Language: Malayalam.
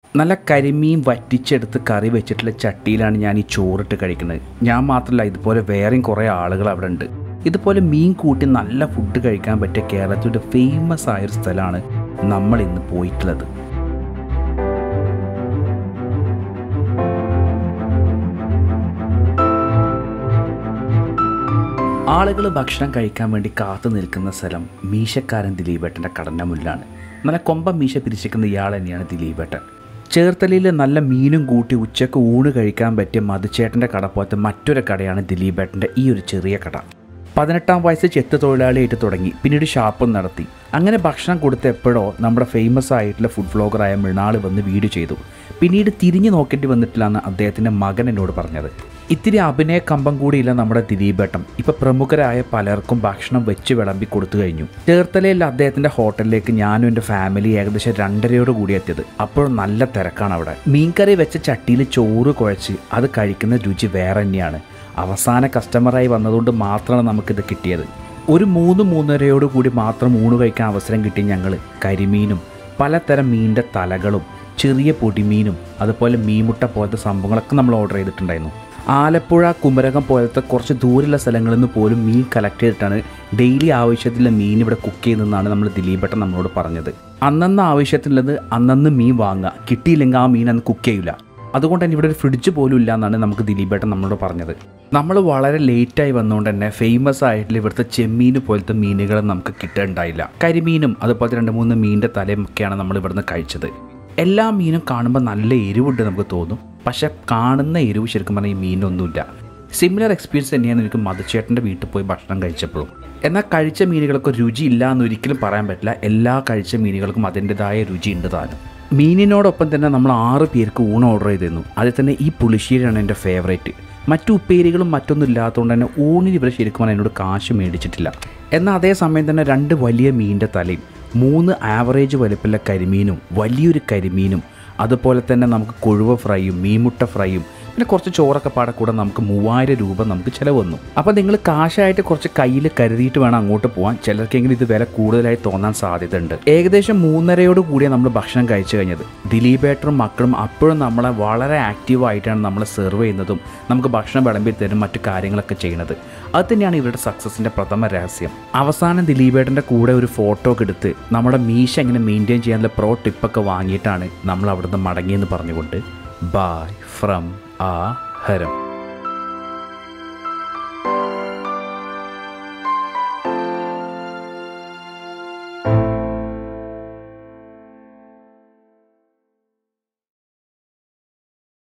നല്ല കരിമീൻ വറ്റിച്ചെടുത്ത് കറി വെച്ചിട്ടുള്ള ചട്ടിയിലാണ് ഞാൻ ഈ ചോറിട്ട് കഴിക്കുന്നത് ഞാൻ മാത്രമല്ല ഇതുപോലെ വേറെയും കുറേ ആളുകൾ അവിടെ ഉണ്ട് ഇതുപോലെ മീൻ കൂട്ടി നല്ല ഫുഡ് കഴിക്കാൻ പറ്റിയ കേരളത്തിൻ്റെ ഫേമസ് ആയൊരു സ്ഥലമാണ് നമ്മൾ ഇന്ന് പോയിട്ടുള്ളത് ആളുകൾ ഭക്ഷണം കഴിക്കാൻ വേണ്ടി കാത്തു നിൽക്കുന്ന സ്ഥലം മീശക്കാരൻ ദിലീപേട്ടൻ്റെ കടന്ന മുല്ലാണ് നല്ല കൊമ്പ മീശ പിരിച്ചിരിക്കുന്ന ഇയാൾ തന്നെയാണ് ദിലീപേട്ടൻ ചേർത്തലയിൽ നല്ല മീനും കൂട്ടി ഉച്ചക്ക് ഊണ് കഴിക്കാൻ പറ്റിയ മധുചേട്ടൻ്റെ കട പോലത്തെ മറ്റൊരു കടയാണ് ദിലീപേട്ടൻ്റെ ഈ ഒരു ചെറിയ കട പതിനെട്ടാം വയസ്സ് ചെത്ത് തൊഴിലാളിയായിട്ട് തുടങ്ങി പിന്നീട് ഷാപ്പും നടത്തി അങ്ങനെ ഭക്ഷണം കൊടുത്ത എപ്പോഴോ നമ്മുടെ ഫേമസ് ആയിട്ടുള്ള ഫുഡ് വ്ളോഗറായ മൃണാൾ വന്ന് വീഡിയോ ചെയ്തു പിന്നീട് തിരിഞ്ഞു നോക്കേണ്ടി വന്നിട്ടില്ല എന്ന് അദ്ദേഹത്തിൻ്റെ മകൻ എന്നോട് പറഞ്ഞത് ഇത്തിരി അഭിനയ കമ്പം കൂടിയില്ല നമ്മുടെ ദിലീപേട്ടം ഇപ്പൊ പ്രമുഖരായ പലർക്കും ഭക്ഷണം വെച്ച് വിളമ്പി കൊടുത്തു കഴിഞ്ഞു ചേർത്തലയിൽ അദ്ദേഹത്തിന്റെ ഹോട്ടലിലേക്ക് ഞാനും എൻ്റെ ഫാമിലി ഏകദേശം രണ്ടരയോട് കൂടി എത്തിയത് അപ്പോഴും നല്ല തിരക്കാണ് അവിടെ മീൻകറി വെച്ച ചട്ടിയിൽ ചോറ് കുഴച്ച് അത് കഴിക്കുന്ന രുചി വേറെ തന്നെയാണ് അവസാന കസ്റ്റമറായി വന്നതുകൊണ്ട് മാത്രമാണ് നമുക്കിത് കിട്ടിയത് ഒരു മൂന്ന് മൂന്നരയോട് കൂടി മാത്രം ഊണ് കഴിക്കാൻ അവസരം കിട്ടി ഞങ്ങൾ കരിമീനും പലതരം മീനിൻ്റെ തലകളും ചെറിയ പൊടിമീനും അതുപോലെ മീൻമുട്ട പോലത്തെ സംഭവങ്ങളൊക്കെ നമ്മൾ ഓർഡർ ചെയ്തിട്ടുണ്ടായിരുന്നു ആലപ്പുഴ കുമരകം പോലത്തെ കുറച്ച് ദൂരെയുള്ള സ്ഥലങ്ങളിൽ നിന്ന് പോലും മീൻ കളക്ട് ചെയ്തിട്ടാണ് ഡെയിലി ആവശ്യത്തിലുള്ള മീൻ ഇവിടെ കുക്ക് ചെയ്യുന്നതെന്നാണ് നമ്മൾ ദിലീപേട്ടൻ നമ്മളോട് പറഞ്ഞത് അന്നന്ന് ആവശ്യത്തിനുള്ളത് അന്നന്ന് മീൻ വാങ്ങുക കിട്ടിയില്ലെങ്കിൽ ആ മീൻ അന്ന് കുക്ക് ചെയ്യില്ല അതുകൊണ്ട് തന്നെ ഇവിടെ ഒരു ഫ്രിഡ്ജ് പോലും ഇല്ല എന്നാണ് നമുക്ക് ദിലീപേട്ടൻ നമ്മളോട് പറഞ്ഞത് നമ്മൾ വളരെ ലേറ്റായി വന്നുകൊണ്ട് തന്നെ ഫേമസ് ആയിട്ടുള്ള ഇവിടുത്തെ ചെമ്മീൻ പോലത്തെ മീനുകൾ നമുക്ക് കിട്ടുന്നുണ്ടായില്ല കരിമീനും അതുപോലത്തെ രണ്ട് മൂന്ന് മീനിൻ്റെ തലയും ഒക്കെയാണ് നമ്മൾ ഇവിടുന്ന് കഴിച്ചത് എല്ലാ മീനും കാണുമ്പോൾ നല്ല എരിവുണ്ട് നമുക്ക് തോന്നും പക്ഷെ കാണുന്ന എരിവ് ശരിക്കും പറഞ്ഞാൽ ഈ മീനൊന്നുമില്ല സിമിലർ എക്സ്പീരിയൻസ് തന്നെയാണ് എനിക്ക് മധുചേട്ടൻ്റെ വീട്ടിൽ പോയി ഭക്ഷണം കഴിച്ചപ്പോഴും എന്നാൽ കഴിച്ച മീനുകൾക്ക് രുചിയില്ല എന്ന് ഒരിക്കലും പറയാൻ പറ്റില്ല എല്ലാ കഴിച്ച മീനുകൾക്കും അതിൻ്റെതായ രുചി ഉണ്ട് താനും മീനിനോടൊപ്പം തന്നെ നമ്മൾ ആറ് പേർക്ക് ഊണ് ഓർഡർ ചെയ്തിരുന്നു അതിൽ തന്നെ ഈ പുളിശ്ശേരിയാണ് എൻ്റെ ഫേവറേറ്റ് മറ്റു ഉപ്പേരികളും മറ്റൊന്നും ഇല്ലാത്തതുകൊണ്ട് തന്നെ ഊണിന് ഇവർ ശരിക്കും പറഞ്ഞാൽ എന്നോട് കാശ് മേടിച്ചിട്ടില്ല എന്നാൽ അതേ സമയം തന്നെ രണ്ട് വലിയ മീനിൻ്റെ തലയും മൂന്ന് ആവറേജ് വലിപ്പമുള്ള കരിമീനും വലിയൊരു കരിമീനും അതുപോലെ തന്നെ നമുക്ക് കൊഴുവ ഫ്രൈയും മീൻമുട്ട ഫ്രൈയും പിന്നെ കുറച്ച് ചോറൊക്കെ പാടെ കൂടെ നമുക്ക് മൂവായിരം രൂപ നമുക്ക് ചിലവ് വന്നു അപ്പോൾ നിങ്ങൾ കാശായിട്ട് കുറച്ച് കയ്യിൽ കരുതിയിട്ട് വേണം അങ്ങോട്ട് പോകാൻ ചിലർക്കെങ്കിലും ഇത് വില കൂടുതലായി തോന്നാൻ സാധ്യതയുണ്ട് ഏകദേശം മൂന്നരയോട് കൂടിയാണ് നമ്മൾ ഭക്ഷണം കഴിച്ചു കഴിഞ്ഞത് ദിലീപേട്ടറും മക്കളും അപ്പോഴും നമ്മളെ വളരെ ആക്റ്റീവായിട്ടാണ് നമ്മളെ സെർവ് ചെയ്യുന്നതും നമുക്ക് ഭക്ഷണം വിളമ്പി തരും മറ്റു കാര്യങ്ങളൊക്കെ ചെയ്യുന്നത് അത് തന്നെയാണ് ഇവരുടെ സക്സസിൻ്റെ പ്രഥമ രഹസ്യം അവസാനം ദിലീപേട്ടൻ്റെ കൂടെ ഒരു ഫോട്ടോ ഒക്കെ എടുത്ത് നമ്മുടെ മീശ എങ്ങനെ മെയിൻറ്റെയിൻ ചെയ്യാനുള്ള പ്രോ ടിപ്പൊക്കെ വാങ്ങിയിട്ടാണ് നമ്മൾ അവിടുന്ന് മടങ്ങിയെന്ന് പറഞ്ഞുകൊണ്ട് ബായ് ഫ്രം ആ ഹരം